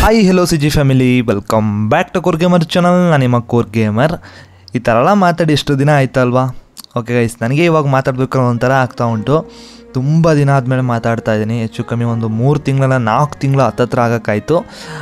hi hello C G family welcome back to core gamer channel ನಾನು ನಿಮ್ಮ core gamer ಈ ಥರ ಎಲ್ಲ ಮಾತಾಡಿ ಎಷ್ಟು ದಿನ ಆಯ್ತಲ್ವಾ ಓಕೆ ಗೈಸ್ ನನಗೆ ಇವಾಗ ಮಾತಾಡ್ಬೇಕಾದ್ರೆ ಒಂಥರ ಆಗ್ತಾ ಉಂಟು ತುಂಬ ದಿನ ಆದಮೇಲೆ ಮಾತಾಡ್ತಾ ಇದ್ದೀನಿ ಹೆಚ್ಚು ಕಮ್ಮಿ ಒಂದು ಮೂರು ತಿಂಗಳ ನಾಲ್ಕು ತಿಂಗಳು ಹತ್ತತ್ರ ಆಗೋಕ್ಕಾಯಿತು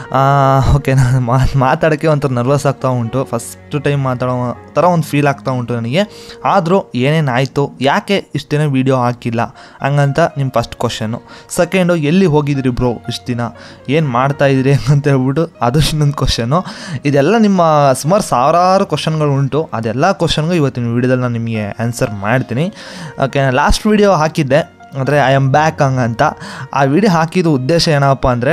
ಓಕೆ ನಾನು ಮಾತಾಡೋಕ್ಕೆ ಒಂಥರ ನರ್ವಸ್ ಆಗ್ತಾ ಉಂಟು ಫಸ್ಟ್ ಟೈಮ್ ಮಾತಾಡೋ ಥರ ಒಂದು ಫೀಲ್ ಆಗ್ತಾ ಉಂಟು ನನಗೆ ಆದರೂ ಏನೇನಾಯಿತು ಯಾಕೆ ಇಷ್ಟು ದಿನ ವೀಡಿಯೋ ಹಾಕಿಲ್ಲ ಹಂಗಂತ ನಿಮ್ಮ ಫಸ್ಟ್ ಕ್ವಶನ್ನು ಸೆಕೆಂಡು ಎಲ್ಲಿ ಹೋಗಿದ್ರಿ ಬ್ರೋ ಇಷ್ಟು ದಿನ ಏನು ಮಾಡ್ತಾ ಇದ್ರಿ ಅಂತ ಹೇಳ್ಬಿಟ್ಟು ಅದು ಇನ್ನೊಂದು ಕ್ವಶನ್ನು ಇದೆಲ್ಲ ನಿಮ್ಮ ಸುಮಾರು ಸಾವಿರಾರು ಕ್ವಶನ್ಗಳು ಉಂಟು ಅದೆಲ್ಲ ಕ್ವಶನ್ಗೂ ಇವತ್ತಿನ ವೀಡಿಯೋದಲ್ಲಿ ನಾನು ನಿಮಗೆ ಆನ್ಸರ್ ಮಾಡ್ತೀನಿ ಓಕೆ ಲಾಸ್ಟ್ ವೀಡಿಯೋ ಹಾಕಿದ್ದೆ ಅಂದರೆ ಐ ಆಮ್ ಬ್ಯಾಕ್ ಹಂಗಂತ ಆ ವಿಡಿಯೋ ಹಾಕಿದ ಉದ್ದೇಶ ಏನಪ್ಪ ಅಂದರೆ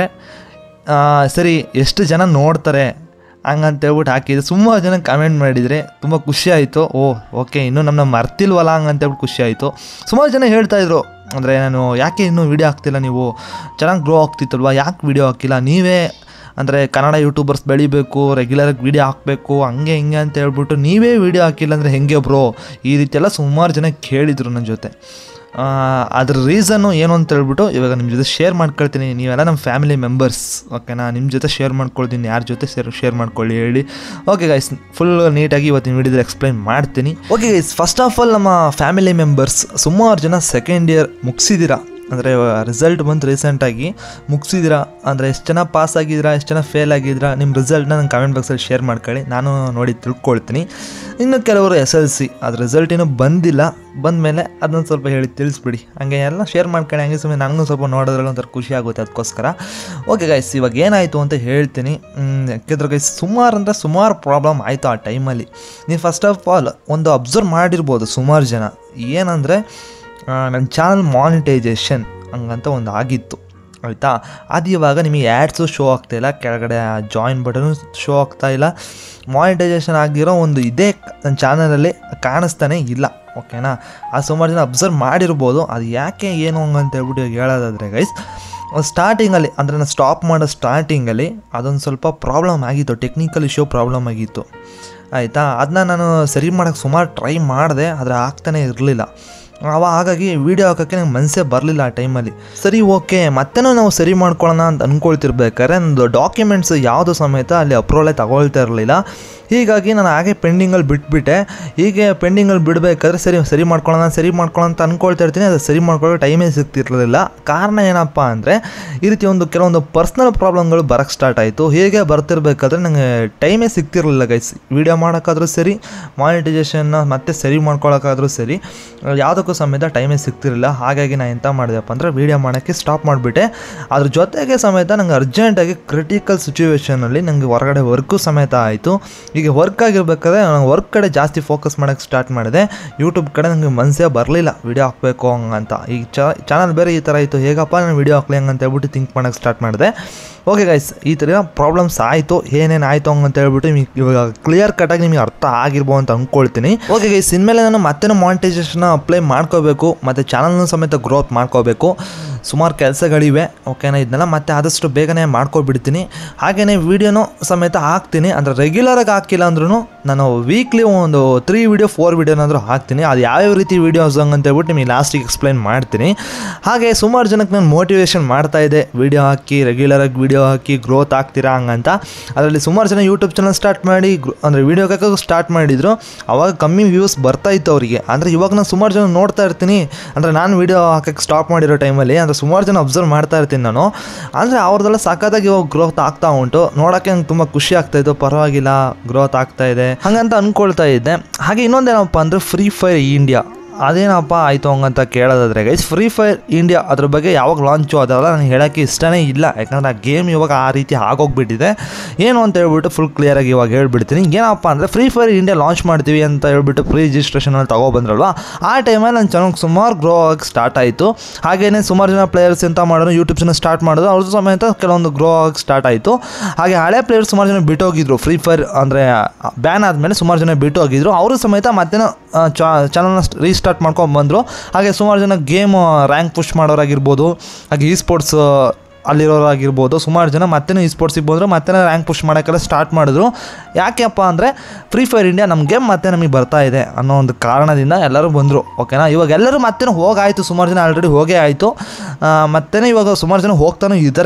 ಸರಿ ಎಷ್ಟು ಜನ ನೋಡ್ತಾರೆ ಹಂಗಂತ ಹೇಳ್ಬಿಟ್ಟು ಹಾಕಿದ್ದು ಸುಮಾರು ಜನ ಕಮೆಂಟ್ ಮಾಡಿದರೆ ತುಂಬ ಖುಷಿ ಆಯಿತು ಓ ಓಕೆ ಇನ್ನೂ ನಮ್ಮನ್ನ ಮರ್ತಿಲ್ವಲ್ಲ ಹಂಗಂತ ಹೇಳ್ಬಿಟ್ಟು ಖುಷಿ ಆಯಿತು ಸುಮಾರು ಜನ ಹೇಳ್ತಾಯಿದ್ರು ಅಂದರೆ ನಾನು ಯಾಕೆ ಇನ್ನೂ ವೀಡಿಯೋ ಹಾಕ್ತಿಲ್ಲ ನೀವು ಚೆನ್ನಾಗಿ ಗ್ರೋ ಆಗ್ತಿತ್ತಲ್ವ ಯಾಕೆ ವೀಡಿಯೋ ಹಾಕಿಲ್ಲ ನೀವೇ ಅಂದರೆ ಕನ್ನಡ ಯೂಟ್ಯೂಬರ್ಸ್ ಬೆಳಿಬೇಕು ರೆಗ್ಯುಲರಾಗಿ ವೀಡಿಯೋ ಹಾಕಬೇಕು ಹಂಗೆ ಹಿಂಗೆ ಅಂತ ಹೇಳ್ಬಿಟ್ಟು ನೀವೇ ವೀಡಿಯೋ ಹಾಕಿಲ್ಲ ಅಂದರೆ ಹೆಂಗೆ ಬ್ರೋ ಈ ರೀತಿಯೆಲ್ಲ ಸುಮಾರು ಜನ ಕೇಳಿದರು ನನ್ನ ಜೊತೆ ಆ, ಅದ್ರ ರೀಸನ್ನು ಏನು ಅಂತ ಹೇಳ್ಬಿಟ್ಟು ಇವಾಗ ನಿಮ್ಮ ಜೊತೆ ಶೇರ್ ಮಾಡ್ಕೊಳ್ತೀನಿ ನೀವೆಲ್ಲ ನಮ್ಮ ಫ್ಯಾಮಿಲಿ ಮೆಂಬರ್ಸ್ ಓಕೆನಾ ನಿಮ್ಮ ಜೊತೆ ಶೇರ್ ಮಾಡ್ಕೊಳ್ತೀನಿ ಯಾರ ಜೊತೆ ಶೇರ್ ಶೇರ್ ಮಾಡ್ಕೊಳ್ಳಿ ಹೇಳಿ ಓಕೆ ಗೈಸ್ ಫುಲ್ ನೀಟಾಗಿ ಇವತ್ತಿನ ವೀಡಿಯೋದಲ್ಲಿ ಎಕ್ಸ್ಪ್ಲೈನ್ ಮಾಡ್ತೀನಿ okay guys first of all ನಮ್ಮ ಫ್ಯಾಮಿಲಿ ಮೆಂಬರ್ಸ್ ಸುಮಾರು ಜನ ಸೆಕೆಂಡ್ ಇಯರ್ ಮುಗಿಸಿದ್ದೀರಾ ಅಂದರೆ ರಿಸಲ್ಟ್ ಬಂತು ರೀಸೆಂಟಾಗಿ ಮುಗಿಸಿದ್ದೀರಾ ಅಂದರೆ ಎಷ್ಟು ಜನ ಪಾಸ್ ಆಗಿದ್ದೀರಾ ಎಷ್ಟು ಜನ ಫೇಲ್ ಆಗಿದ್ದೀರಾ ನಿಮ್ಮ ರಿಸಲ್ಟ್ನ ನಂಗೆ ಕಮೆಂಟ್ ಬಾಕ್ಸಲ್ಲಿ ಶೇರ್ ಮಾಡ್ಕೊಳ್ಳಿ ನಾನು ನೋಡಿ ತಿಳ್ಕೊಳ್ತೀನಿ ಇನ್ನು ಕೆಲವರು ಎಸ್ ಎಲ್ ಸಿ ಅದು ರಿಸಲ್ಟ್ ಇನ್ನೂ ಬಂದಿಲ್ಲ ಬಂದಮೇಲೆ ಅದನ್ನ ಸ್ವಲ್ಪ ಹೇಳಿ ತಿಳಿಸ್ಬಿಡಿ ಹಂಗೆ ಎಲ್ಲ ಶೇರ್ ಮಾಡ್ಕೊಳ್ಳಿ ಹಂಗೆ ಸುಮ್ಮನೆ ನನಗೂ ಸ್ವಲ್ಪ ನೋಡೋದ್ರಲ್ಲಿ ಒಂಥರ ಖುಷಿ ಆಗುತ್ತೆ ಅದಕ್ಕೋಸ್ಕರ ಓಕೆ ಗೈಸ್ ಇವಾಗ ಏನಾಯಿತು ಅಂತ ಹೇಳ್ತೀನಿ ಹ್ಮ್, ಯಾಕೆಂದ್ರೆ ಗೈಸ್ ಸುಮಾರು ಅಂದರೆ ಸುಮಾರು ಪ್ರಾಬ್ಲಮ್ ಆಯಿತು ಆ ಟೈಮಲ್ಲಿ ನೀವು ಫಸ್ಟ್ ಆಫ್ ಆಲ್ ಒಂದು ಅಬ್ಸರ್ವ್ ಮಾಡಿರ್ಬೋದು ಸುಮಾರು ಜನ ಏನಂದರೆ ನನ್ನ ಚಾನಲ್ ಮಾನಿಟೈಸೇಷನ್ ಹಂಗಂತ ಒಂದು ಆಗಿತ್ತು ಆಯಿತಾ ಅದು ಇವಾಗ ನಿಮಗೆ ಆ್ಯಡ್ಸು ಶೋ ಆಗ್ತಾಯಿಲ್ಲ ಕೆಳಗಡೆ ಜಾಯಿನ್ ಬಟನು ಶೋ ಆಗ್ತಾ ಇಲ್ಲ ಮಾನಿಟೈಸೇಷನ್ ಆಗಿರೋ ಒಂದು ಇದೇ ನನ್ನ ಚಾನಲಲ್ಲಿ ಕಾಣಿಸ್ತಾನೆ ಇಲ್ಲ ಓಕೆನಾ ಆ ಸುಮಾರು ಜನ ಅಬ್ಸರ್ವ್ ಮಾಡಿರ್ಬೋದು ಅದು ಯಾಕೆ ಏನು ಹಂಗಂತ ಹೇಳ್ಬಿಟ್ಟು ಇವಾಗ ಹೇಳೋದಾದರೆ ಗೈಸ್ ಸ್ಟಾರ್ಟಿಂಗಲ್ಲಿ ಅಂದರೆ ನಾನು ಸ್ಟಾಪ್ ಮಾಡೋ ಸ್ಟಾರ್ಟಿಂಗಲ್ಲಿ ಅದೊಂದು ಸ್ವಲ್ಪ ಪ್ರಾಬ್ಲಮ್ ಆಗಿತ್ತು ಟೆಕ್ನಿಕಲ್ ಇಶ್ಯೂ ಪ್ರಾಬ್ಲಮ್ ಆಗಿತ್ತು ಆಯಿತಾ ಅದನ್ನ ನಾನು ಸರಿ ಮಾಡೋಕ್ಕೆ ಸುಮಾರು ಟ್ರೈ ಮಾಡಿದೆ ಆದರೆ ಆಗ್ತಾನೆ ಇರಲಿಲ್ಲ ಅವ ಹಾಗಾಗಿ ವೀಡಿಯೋ ಹಾಕೋಕ್ಕೆ ನಂಗೆ ಮನಸ್ಸೇ ಬರಲಿಲ್ಲ ಆ ಟೈಮಲ್ಲಿ ಸರಿ ಓಕೆ ಮತ್ತೇನೋ ನಾವು ಸರಿ ಮಾಡ್ಕೊಳ್ಳೋಣ ಅಂತ ಅಂದ್ಕೊಳ್ತಿರ್ಬೇಕಾದ್ರೆ ನಂದು ಡಾಕ್ಯುಮೆಂಟ್ಸ್ ಯಾವುದು ಸಮೇತ ಅಲ್ಲಿ ಅಪ್ರೂವಲೇ ತಗೊಳ್ತಾ ಇರಲಿಲ್ಲ ಹೀಗಾಗಿ ನಾನು ಹಾಗೆ ಪೆಂಡಿಂಗಲ್ಲಿ ಬಿಟ್ಬಿಟ್ಟೆ ಹೀಗೆ ಪೆಂಡಿಂಗಲ್ಲಿ ಬಿಡಬೇಕಾದ್ರೆ ಸರಿ ಸರಿ ಮಾಡ್ಕೊಳ್ಳೋಣ ಸರಿ ಮಾಡ್ಕೊಳ್ಳೋಣ ಅಂತ ಅಂದ್ಕೊಳ್ತಾ ಇರ್ತೀನಿ ಅದು ಸರಿ ಮಾಡ್ಕೊಳ್ಳೋ ಟೈಮೇ ಸಿಗ್ತಿರ್ಲಿಲ್ಲ ಕಾರಣ ಏನಪ್ಪ ಅಂದರೆ ಈ ರೀತಿ ಒಂದು ಕೆಲವೊಂದು ಪರ್ಸ್ನಲ್ ಪ್ರಾಬ್ಲಮ್ಗಳು ಬರೋಕ್ಕೆ ಸ್ಟಾರ್ಟ್ ಆಯಿತು ಹೀಗೆ ಬರ್ತಿರ್ಬೇಕಾದ್ರೆ ನನಗೆ ಟೈಮೇ ಸಿಗ್ತಿರಲಿಲ್ಲ ಗೈಸ್ ವೀಡಿಯೋ ಮಾಡೋಕ್ಕಾದ್ರೂ ಸರಿ ಮಾನಿಟೈಸೇಷನ್ನ ಮತ್ತೆ ಸರಿ ಮಾಡ್ಕೊಳ್ಳೋಕ್ಕಾದ್ರೂ ಸರಿ ಯಾವುದಕ್ಕೂ ಸಮೇತ ಟೈಮೇ ಸಿಗ್ತಿರಲಿಲ್ಲ ಹಾಗಾಗಿ ನಾನು ಎಂತ ಮಾಡಿದೆಪ್ಪ ಅಂದರೆ ವೀಡಿಯೋ ಮಾಡೋಕ್ಕೆ ಸ್ಟಾಪ್ ಮಾಡಿಬಿಟ್ಟೆ ಅದ್ರ ಜೊತೆಗೆ ಸಮೇತ ನಂಗೆ ಅರ್ಜೆಂಟಾಗಿ ಕ್ರಿಟಿಕಲ್ ಸಿಚುವೇಷನಲ್ಲಿ ನನಗೆ ಹೊರಗಡೆ ವರ್ಕು ಸಮೇತ ಆಯಿತು ಈಗ ವರ್ಕ್ ಆಗಿರ್ಬೇಕಾದ್ರೆ ನಾನು ವರ್ಕ್ ಕಡೆ ಜಾಸ್ತಿ ಫೋಕಸ್ ಮಾಡೋಕ್ಕೆ ಸ್ಟಾರ್ಟ್ ಮಾಡಿದೆ ಯೂಟ್ಯೂಬ್ ಕಡೆ ನನಗೆ ಮನಸ್ಸೇ ಬರಲಿಲ್ಲ ವೀಡಿಯೋ ಹಾಕಬೇಕು ಹಂಗಂತ ಈಗ ಚಾನಲ್ ಬೇರೆ ಈ ಥರ ಇತ್ತು ಹೇಗಪ್ಪ ನಾನು ವೀಡಿಯೋ ಹಾಕ್ಲಿ ಹಂಗಂತ ಹೇಳ್ಬಿಟ್ಟು ಥಿಂಕ್ ಮಾಡೋಕ್ಕೆ ಸ್ಟಾರ್ಟ್ ಮಾಡಿದೆ ಓಕೆ ಗೈಸ್ ಈ ಥರ ಪ್ರಾಬ್ಲಮ್ಸ್ ಆಯಿತು ಏನೇನು ಆಯಿತು ಹಂಗಂತ ಹೇಳ್ಬಿಟ್ಟು ನಿಮಗೆ ಇವಾಗ ಕ್ಲಿಯರ್ ಕಟಾಗಿ ನಿಮಗೆ ಅರ್ಥ ಆಗಿರ್ಬೋದು ಅಂತ ಅಂದ್ಕೊಳ್ತೀನಿ ಓಕೆ ಗೈಸ್ ಇನ್ಮೇಲೆ ನಾನು ಮತ್ತೆ ಮಾನಿಟೈಸೇಷನ್ ಅಪ್ಲೈ ಮಾಡ್ಕೋಬೇಕು ಮತ್ತು ಚಾನಲ್ನ ಸಮೇತ ಗ್ರೋತ್ ಮಾಡ್ಕೋಬೇಕು ಸುಮಾರು ಕೆಲಸಗಳಿವೆ ಓಕೆನಾ ಇದನ್ನೆಲ್ಲ ಮತ್ತೆ ಆದಷ್ಟು ಬೇಗನೆ ಮಾಡ್ಕೊಬಿಡ್ತೀನಿ ಹಾಗೆಯೇ ವೀಡಿಯೋನು ಸಮೇತ ಹಾಕ್ತೀನಿ ಅಂದರೆ ರೆಗ್ಯುಲರಾಗಿ ಹಾಕಿಲ್ಲ ಅಂದ್ರೂ ನಾನು ವೀಕ್ಲಿ ಒಂದು ತ್ರೀ ವೀಡಿಯೋ ಫೋರ್ ವೀಡಿಯೋನಾದರೂ ಹಾಕ್ತೀನಿ ಅದು ಯಾವ್ಯಾವ ರೀತಿ ವೀಡಿಯೋಸ್ ಅಂತ ಹೇಳ್ಬಿಟ್ಟು ನಿಮಗೆ ಲಾಸ್ಟಿಗೆ ಎಕ್ಸ್ಪ್ಲೈನ್ ಮಾಡ್ತೀನಿ ಹಾಗೆ ಸುಮಾರು ಜನಕ್ಕೆ ನಾನು ಮೋಟಿವೇಶನ್ ಮಾಡ್ತಾ ಇದೆ ವೀಡಿಯೋ ಹಾಕಿ ರೆಗ್ಯುಲರಾಗಿ ವೀಡಿಯೋ ಹಾಕಿ ಗ್ರೋತ್ ಆಗ್ತೀರಾ ಹಂಗಂತ ಅದರಲ್ಲಿ ಸುಮಾರು ಜನ ಯೂಟ್ಯೂಬ್ ಚಾನಲ್ ಸ್ಟಾರ್ಟ್ ಮಾಡಿ ಅಂದರೆ ವೀಡಿಯೋ ಹಾಕೋಕೆ ಸ್ಟಾರ್ಟ್ ಮಾಡಿದ್ರು ಅವಾಗ ಕಮ್ಮಿ ವ್ಯೂಸ್ ಬರ್ತಾ ಇತ್ತು ಅವರಿಗೆ ಅಂದರೆ ಇವಾಗ ನಾನು ಸುಮಾರು ಜನ ನೋಡ್ತಾ ಇರ್ತೀನಿ ಅಂದರೆ ನಾನು ವೀಡಿಯೋ ಹಾಕೋಕ್ಕೆ ಸ್ಟಾಪ್ ಮಾಡಿರೋ ಟೈಮಲ್ಲಿ ಅಂದರೆ ಸುಮಾರು ಜನ ಅಬ್ಸರ್ವ್ ಮಾಡ್ತಾ ಇರ್ತೀನಿ ನಾನು ಅಂದರೆ ಅವ್ರದ್ದೆಲ್ಲ ಸಖತ್ತಾಗಿ ಇವಾಗ ಗ್ರೋತ್ ಆಗ್ತಾ ಉಂಟು ನೋಡೋಕ್ಕೆ ನಂಗೆ ತುಂಬ ಖುಷಿ ಆಗ್ತಾ ಇತ್ತು ಪರವಾಗಿಲ್ಲ ಗ್ರೋತ್ ಆಗ್ತಾ ಇದೆ ಹಾಗಂತ ಅಂದ್ಕೊಳ್ತಾ ಇದ್ದೆ ಹಾಗೆ ಇನ್ನೊಂದೇನಪ್ಪ ಅಂದರೆ ಫ್ರೀ ಫೈರ್ ಇಂಡಿಯಾ ಅದೇನಪ್ಪ ಆಯಿತು ಹಂಗಂತ ಕೇಳೋದಾದ್ರೆ ಗೈಸ್ ಫ್ರೀ ಫೈರ್ ಇಂಡಿಯಾ ಅದ್ರ ಬಗ್ಗೆ ಯಾವಾಗ ಲಾಂಚು ಅದೆಲ್ಲ ನನಗೆ ಹೇಳೋಕ್ಕೆ ಇಷ್ಟನೇ ಇಲ್ಲ ಯಾಕಂದರೆ ಆ ಗೇಮ್ ಇವಾಗ ಆ ರೀತಿ ಆಗೋಗ್ಬಿಟ್ಟಿದೆ ಏನು ಅಂತ ಹೇಳ್ಬಿಟ್ಟು ಫುಲ್ ಕ್ಲಿಯರಾಗಿ ಇವಾಗ ಹೇಳ್ಬಿಡ್ತೀನಿ ಏನಪ್ಪ ಅಂದರೆ ಫ್ರೀ ಫೈರ್ ಇಂಡಿಯಾ ಲಾಂಚ್ ಮಾಡ್ತೀವಿ ಅಂತ ಹೇಳ್ಬಿಟ್ಟು ಪ್ರೀ ರಿಜಿಸ್ಟ್ರೇಷನಲ್ಲಿ ತಗೊಬಂದ್ರಲ್ವ ಆ ಟೈಮಲ್ಲಿ ನಾನು ಚೆನ್ನಾಗಿ ಸುಮಾರು ಗ್ರೋ ಆಗಿ ಸ್ಟಾರ್ಟ್ ಆಯಿತು ಹಾಗೆಯೇ ಸುಮಾರು ಜನ ಪ್ಲೇಯರ್ಸ್ ಎಂತ ಮಾಡೋದು ಯೂಟ್ಯೂಬ್ ಚಾನಲ್ ಸ್ಟಾರ್ಟ್ ಮಾಡೋದು ಅವ್ರದ್ದು ಸಮೇತ ಕೆಲವೊಂದು ಗ್ರೋ ಆಗಿ ಸ್ಟಾರ್ಟ್ ಆಯಿತು ಹಾಗೆ ಹಳೆ ಪ್ಲೇಯರ್ಸ್ ಸುಮಾರು ಜನ ಬಿಟ್ಟೋಗಿದ್ರು ಫ್ರೀ ಫೈರ್ ಅಂದರೆ ಬ್ಯಾನ್ ಆದಮೇಲೆ ಸುಮಾರು ಜನ ಬಿಟ್ಟು ಹೋಗಿದ್ರು ಅವರು ಸಮೇತ ಮತ್ತೆ ಚಾನಲ್ನ ರೀಸ್ಟಾರ್ಟ್ ಮಾಡ್ಕೊಂಡು ಬಂದರು ಹಾಗೆ ಸುಮಾರು ಜನ ಗೇಮ್ ರ್ಯಾಂಕ್ ಪುಷ್ ಮಾಡೋರಾಗಿರ್ಬೋದು ಹಾಗೆ ಈ ಸ್ಪೋರ್ಟ್ಸ್ ಅಲ್ಲಿರೋರಾಗಿರ್ಬೋದು ಸುಮಾರು ಜನ ಮತ್ತೆ ಈ ಸ್ಪೋರ್ಟ್ಸಿಗೆ ಬಂದರು ಮತ್ತೆ ರ್ಯಾಂಕ್ ಪುಷ್ ಮಾಡೋಕ್ಕೆಲ್ಲ ಸ್ಟಾರ್ಟ್ ಮಾಡಿದ್ರು ಯಾಕೆಪ್ಪ ಅಂದರೆ ಫ್ರೀ ಫೈರ್ ಇಂಡಿಯಾ ನಮ್ಮ ಗೇಮ್ ಮತ್ತೆ ನಮಗೆ ಬರ್ತಾ ಇದೆ ಅನ್ನೋ ಒಂದು ಕಾರಣದಿಂದ ಎಲ್ಲರೂ ಬಂದರು ಓಕೆನಾ ಇವಾಗ ಎಲ್ಲರೂ ಮತ್ತೆ ಹೋಗಾಯಿತು ಸುಮಾರು ಜನ ಆಲ್ರೆಡಿ ಹೋಗೇ ಆಯಿತು ಮತ್ತೆ ಇವಾಗ ಸುಮಾರು ಜನ ಹೋಗ್ತಾನೂ ಇದ್ದಾರೆ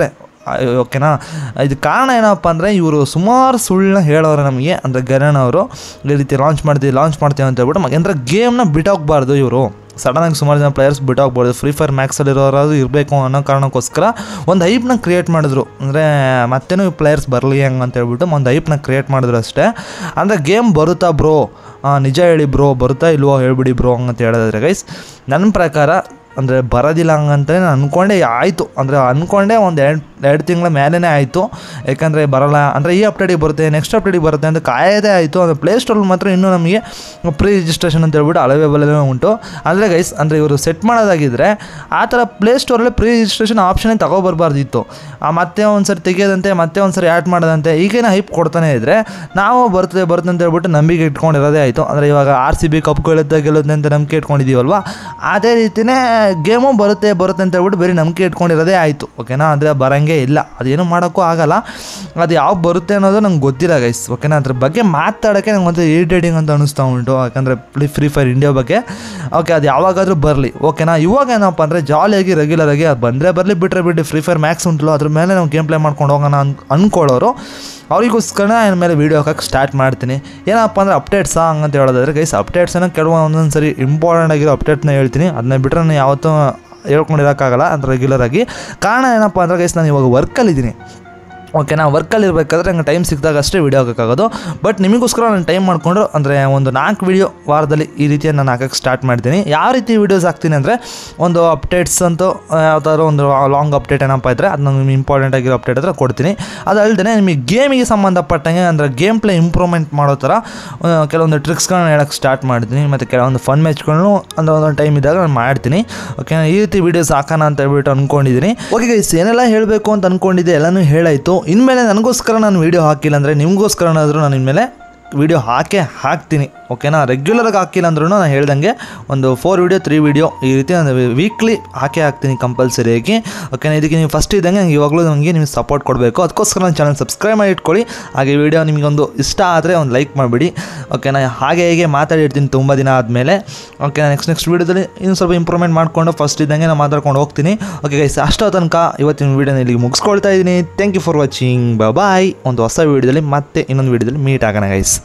ಓಕೆನಾ ಇದು ಕಾರಣ ಏನಪ್ಪ ಅಂದರೆ ಇವರು ಸುಮಾರು ಸುಳ್ಳನ್ನ ಹೇಳೋರು ನಮಗೆ ಅಂದರೆ ಗರಣ್ ಅವರು ಈ ರೀತಿ ಲಾಂಚ್ ಮಾಡ್ತೀವಿ ಲಾಂಚ್ ಮಾಡ್ತೀವಿ ಅಂತ ಹೇಳ್ಬಿಟ್ಟು ಮ- ಅಂದರೆ ಗೇಮ್ನ ಬಿಟ್ಟೋಗ್ಬಾರ್ದು ಇವರು ಸಡನ್ನಾಗಿ ಸುಮಾರು ಜನ ಪ್ಲೇಯರ್ಸ್ ಬಿಟ್ಟೋಗ್ಬಾರ್ದು ಫ್ರೀ ಫೈರ್ ಮ್ಯಾಕ್ಸಲ್ಲಿರೋರಾದ್ರು ಇರಬೇಕು ಅನ್ನೋ ಕಾರಣಕ್ಕೋಸ್ಕರ ಒಂದು ಹೈಪ್ನ ಕ್ರಿಯೇಟ್ ಮಾಡಿದ್ರು ಅಂದರೆ ಮತ್ತೇನು ಪ್ಲೇಯರ್ಸ್ ಬರಲಿ ಹಂಗೆ ಅಂತ ಹೇಳ್ಬಿಟ್ಟು ಒಂದು ಹೈಪ್ನ ಕ್ರಿಯೇಟ್ ಮಾಡಿದ್ರು ಅಷ್ಟೇ ಅಂದರೆ ಗೇಮ್ ಬರುತ್ತಾ ಬ್ರೋ ನಿಜ ಹೇಳಿ ಬ್ರೋ ಬರುತ್ತಾ ಇಲ್ವೋ ಹೇಳ್ಬಿಡಿ ಬ್ರೋ ಹಂಗಂತ ಹೇಳಿದ್ರೆ ಗೈಸ್ ನನ್ನ ಪ್ರಕಾರ ಅಂದರೆ ಬರೋದಿಲ್ಲ ಹಂಗಂತಲೇ ನಾನು ಅಂದ್ಕೊಂಡೆ ಆಯಿತು ಅಂದರೆ ಅಂದ್ಕೊಂಡೆ ಒಂದು ಎರಡು ಎರಡು ತಿಂಗಳ ಮೇಲೇ ಆಯಿತು ಯಾಕಂದರೆ ಬರಲ್ಲ ಅಂದರೆ ಈ ಅಪ್ಡೇಟಿಗೆ ಬರುತ್ತೆ ನೆಕ್ಸ್ಟ್ ಅಪ್ಡೇಟಿಗೆ ಬರುತ್ತೆ ಅಂತ ಕಾಯೋದೇ ಆಯಿತು ಅಂದರೆ ಪ್ಲೇಸ್ಟೋರಲ್ಲಿ ಮಾತ್ರ ಇನ್ನೂ ನಮಗೆ ಪ್ರೀ ರಿಜಿಸ್ಟ್ರೇಷನ್ ಅಂತ ಹೇಳ್ಬಿಟ್ಟು ಅವೈಲೇಬಲ್ ಉಂಟು ಅಂದರೆ ಗೈಸ್ ಅಂದರೆ ಇವರು ಸೆಟ್ ಮಾಡೋದಾಗಿದ್ದರೆ ಆ ಥರ ಪ್ಲೇಸ್ಟೋರಲ್ಲಿ ಪ್ರೀ ರಿಜಿಸ್ಟ್ರೇಷನ್ ಆಪ್ಷನ್ನೇ ತಗೋಬರ್ಬಾರ್ದಿತ್ತು ಆ ಮತ್ತೆ ಒಂದು ಸರಿ ತೆಗೆಯೋದಂತೆ ಮತ್ತೆ ಒಂದು ಸರಿ ಆ್ಯಡ್ ಮಾಡೋದಂತೆ ಈಗೇನು ಹೈಪ್ ಕೊಡ್ತಾನೆ ಇದ್ದರೆ ನಾವು ಬರ್ತದೆ ಬರುತ್ತೆ ಅಂತ ಹೇಳ್ಬಿಟ್ಟು ನಂಬಿಕೆ ಇಟ್ಕೊಂಡಿರೋದೇ ಆಯಿತು ಅಂದರೆ ಇವಾಗ ಆರ್ ಸಿ ಬಿ ಕಪ್ ಗೆಲ್ಲುತ್ತೆ ಗೆಲ್ಲುತ್ತೆ ಅಂತ ನಂಬಿಕೆ ಇಟ್ಕೊಂಡಿದ್ದೀವಲ್ವ ಅದೇ ರೀತಿಯೇ ಗೇಮು ಬರುತ್ತೆ ಬರುತ್ತೆ ಅಂತ ಹೇಳ್ಬಿಟ್ಟು ಬರೀ ನಂಬಿಕೆ ಇಟ್ಕೊಂಡಿರೋದೇ ಆಯಿತು ಓಕೆನಾ ಅಂದರೆ ಬರೋಂಗೆ ಇಲ್ಲ ಅದೇನು ಮಾಡೋಕ್ಕೂ ಆಗಲ್ಲ ಅದು ಯಾವ ಬರುತ್ತೆ ಅನ್ನೋದು ನಂಗೆ ಗೊತ್ತಿಲ್ಲ ಗೈಸ್ ಓಕೆನಾ ಅದ್ರ ಬಗ್ಗೆ ಮಾತಾಡೋಕ್ಕೆ ನಂಗೆ ಒಂದು ಇರಿಟೇಟಿಂಗ್ ಅಂತ ಅನಿಸ್ತಾ ಉಂಟು ಯಾಕಂದರೆ ಫ್ರೀ ಫೈರ್ ಇಂಡಿಯಾ ಬಗ್ಗೆ ಓಕೆ ಅದು ಯಾವಾಗಾದರೂ ಬರಲಿ ಓಕೆನಾ ಇವಾಗ ಏನಪ್ಪ ಅಂದರೆ ಜಾಲಿಯಾಗಿ ರೆಗ್ಯುಲರಾಗಿ ಅದು ಬಂದರೆ ಬರಲಿ ಬಿಟ್ಟರೆ ಬಿಟ್ಟು ಫ್ರೀ ಫೈರ್ ಮ್ಯಾಕ್ಸ್ ಉಂಟಲ್ಲ ಅದ್ರ ಮೇಲೆ ನಾವು ಗೇಮ್ ಪ್ಲೇ ಮಾಡ್ಕೊಂಡು ಹೋಗೋಣ ಅನ್ ಅಂದ್ಕೊಳ್ಳೋರು ಅವರಿಗೋಸ್ಕರ ನನ್ನ ಮೇಲೆ ವೀಡಿಯೋ ಹಾಕಕ್ಕೆ ಸ್ಟಾರ್ಟ್ ಮಾಡ್ತೀನಿ ಏನಪ್ಪ ಅಂದರೆ ಅಪ್ಡೇಟ್ಸಾ ಹಂಗಂತ ಹೇಳೋದಾದ್ರೆ ಗೈಸ್ ಅಪ್ಡೇಟ್ಸನ್ನು ಕೆಲವು ಒಂದೊಂದು ಸರಿ ಇಂಪಾರ್ಟೆಂಟ್ ಆಗಿರೋ ಅಪ್ಡೇಟ್ನ ಹೇಳ್ತೀನಿ ಅದನ್ನ ಬಿಟ್ಟರೆ ನಾನು ಯಾವತ್ತೂ ಹೇಳ್ಕೊಂಡಿರೋಕ್ಕಾಗಲ್ಲ ಅಂದರೆ ರೆಗ್ಯುಲರಾಗಿ ಕಾರಣ ಏನಪ್ಪ ಅಂದರೆ ಗೈಸ್ ನಾನು ಇವಾಗ ವರ್ಕಲ್ಲಿದ್ದೀನಿ ಓಕೆ ನಾ ವರ್ಕಲ್ಲಿ ಇರಬೇಕಾದ್ರೆ ನಂಗೆ ಟೈಮ್ ಸಿಕ್ಕಿದಾಗ ಅಷ್ಟೇ ವೀಡಿಯೋ ಹಾಕೋಕ್ಕಾಗೋದು ಬಟ್ ನಿಮಗೋಸ್ಕರ ನಾನು ಟೈಮ್ ಮಾಡಿಕೊಂಡು ಅಂದರೆ ಒಂದು ನಾಲ್ಕು ವೀಡಿಯೋ ವಾರದಲ್ಲಿ ಈ ರೀತಿ ನಾನು ಹಾಕೋಕ್ಕೆ ಸ್ಟಾರ್ಟ್ ಮಾಡ್ತೀನಿ ಯಾವ ರೀತಿ ವೀಡಿಯೋಸ್ ಹಾಕ್ತೀನಿ ಅಂದರೆ ಒಂದು ಅಪ್ಡೇಟ್ಸ್ ಅಂತೂ ಯಾವ್ದಾದ್ರು ಒಂದು ಲಾಂಗ್ ಅಪ್ಡೇಟ್ ಏನಪ್ಪ ಇದ್ದರೆ ಅದು ನಂಗೆ ಇಂಪಾರ್ಟೆಂಟ್ ಆಗಿರೋ ಅಪ್ಡೇಟ್ ಹತ್ರ ಕೊಡ್ತೀನಿ ಅದಲ್ಲದೆ ನಿಮಗೆ ಗೇಮಿಗೆ ಸಂಬಂಧಪಟ್ಟಂಗೆ ಅಂದರೆ ಗೇಮ್ ಪ್ಲೇ ಇಂಪ್ರೂವ್ಮೆಂಟ್ ಮಾಡೋ ಥರ ಆ, ಕೆಲವೊಂದು ಟ್ರಿಕ್ಸ್ಗಳನ್ನ ಹೇಳೋಕ್ಕೆ ಸ್ಟಾರ್ಟ್ ಮಾಡ್ತೀನಿ ಮತ್ತು ಕೆಲವೊಂದು ಫನ್ ಮ್ಯಾಚ್ಗಳನ್ನು ಅಂದರೆ ಒಂದೊಂದು ಟೈಮ್ ಇದ್ದಾಗ ನಾನು ಮಾಡ್ತೀನಿ ಓಕೆ ಈ ರೀತಿ ವೀಡಿಯೋಸ್ ಹಾಕೋಣ ಅಂತ ಹೇಳ್ಬಿಟ್ಟು ಅಂದ್ಕೊಂಡಿದ್ದೀನಿ ಓಕೆ ಗೈಸ್ ಏನೆಲ್ಲ ಹೇಳಬೇಕು ಅಂತ ಅಂದ್ಕೊಂಡಿದ್ದೆ ಎಲ್ಲನೂ ಹೇಳಾಯಿತು ಇನ್ಮೇಲೆ ನನಗೋಸ್ಕರ ನಾನು ವೀಡಿಯೋ ಹಾಕಿಲ್ಲ ಅಂದರೆ ನಿಮಗೋಸ್ಕರನಾದರೂ ನಾನು ಇನ್ಮೇಲೆ ವೀಡಿಯೋ ಹಾಕೇ ಹಾಕ್ತೀನಿ ಓಕೆನಾ ರೆಗ್ಯುಲರಾಗಿ ಹಾಕಿಲ್ಲ ಅಂದ್ರೂ ನಾನು ಹೇಳ್ದಂಗೆ ಒಂದು ಫೋರ್ ವೀಡಿಯೋ ತ್ರೀ ವೀಡಿಯೋ ಈ ರೀತಿ ನಾನು ವೀಕ್ಲಿ ಹಾಕೇ ಹಾಕ್ತೀನಿ ಕಂಪಲ್ಸರಿಯಾಗಿ ಓಕೆನಾ ಇದಕ್ಕೆ ನೀವು ಫಸ್ಟ್ ಇದ್ದಂಗೆ ನಂಗೆ ಇವಾಗಲೂ ನನಗೆ ನೀವು ಸಪೋರ್ಟ್ ಕೊಡಬೇಕು ಅದಕ್ಕೋಸ್ಕರ ನನ್ನ ಚಾನಲ್ ಸಬ್ಸ್ಕ್ರೈಬ್ ಮಾಡಿ ಇಟ್ಕೊಳ್ಳಿ ಹಾಗೆ ವಿಡಿಯೋ ನಿಮಗೊಂದು ಇಷ್ಟ ಆದರೆ ಒಂದು ಲೈಕ್ ಮಾಡಿಬಿಡಿ ಓಕೆನಾ ಹಾಗೆ ಹೇಗೆ ಮಾತಾಡಿರ್ತೀನಿ ತುಂಬ ದಿನ ಆದಮೇಲೆ ಓಕೆ ನೆಕ್ಸ್ಟ್ ನೆಕ್ಸ್ಟ್ ವೀಡಿಯೋದಲ್ಲಿ ಇನ್ನೂ ಸ್ವಲ್ಪ ಇಂಪ್ರೂವ್ಮೆಂಟ್ ಮಾಡಿಕೊಂಡು ಫಸ್ಟ್ ಇದ್ದಂಗೆ ನಾನು ಮಾತಾಡ್ಕೊಂಡು ಹೋಗ್ತೀನಿ ಓಕೆ ಗೈಸ್ ಅಷ್ಟೋ ತನಕ ಇವತ್ತಿನ ವೀಡಿಯೋನ ಇಲ್ಲಿಗೆ ಮುಗಿಸ್ಕೊಳ್ತಾ ಇದ್ದೀನಿ thank you for watching bye ಒಂದು ಹೊಸ ವೀಡಿಯೋದಲ್ಲಿ ಮತ್ತೆ ಇನ್ನೊಂದು ವೀಡಿಯೋದಲ್ಲಿ ಮೀಟ್ ಆಗೋಣ ಗೈಸ್